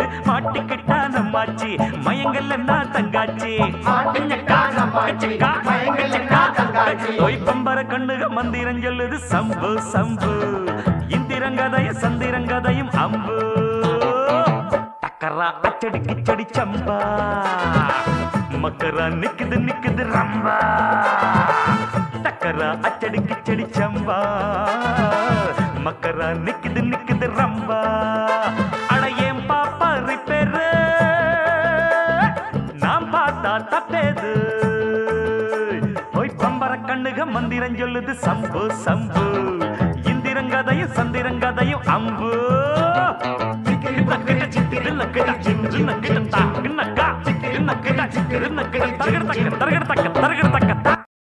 மாட்டிக்கிட்டா நம்மாச்சி மயங்கல்ல நான் தங்காச்சி மாட்டிக்கிட்டா நம்மாச்சி, மயங்கல்ல நான் தங்காச்சி. ஒய் பம்பர கண்ணுக மந்திரம் சொல்லுது சம்பு சம்பு இந்திரங்கதைய சந்திரங்கதையும் அம்பு டக்கரா அச்சடி கிச்சடி சம்பா மக்கரா நிக்குது நிக்குது ரம்பா டக்கரா அச்சடி கிச்சடி சம்பா மக்கரா நிக்குது நிக்குது ரம்பா அட ஏன் பாப்பா ரிப்பேரு நாம் பார்த்தா தப்பேது போய் பம்பர கண்ணுக மந்திரம் சொல்லுது சம்பு சம்பு இந்திரங்கதையும் சந்திரங்கதையும் அம்பு நக்கிட்ட சித்திரு நக்கிட்ட சின்று நக்கிட்ட தாக்கு நக்கா சித்திரு நக்கிட்ட சித்திரு நக்கிட்ட தரகட தக்க தரகட தக்க தரகட தக்க தா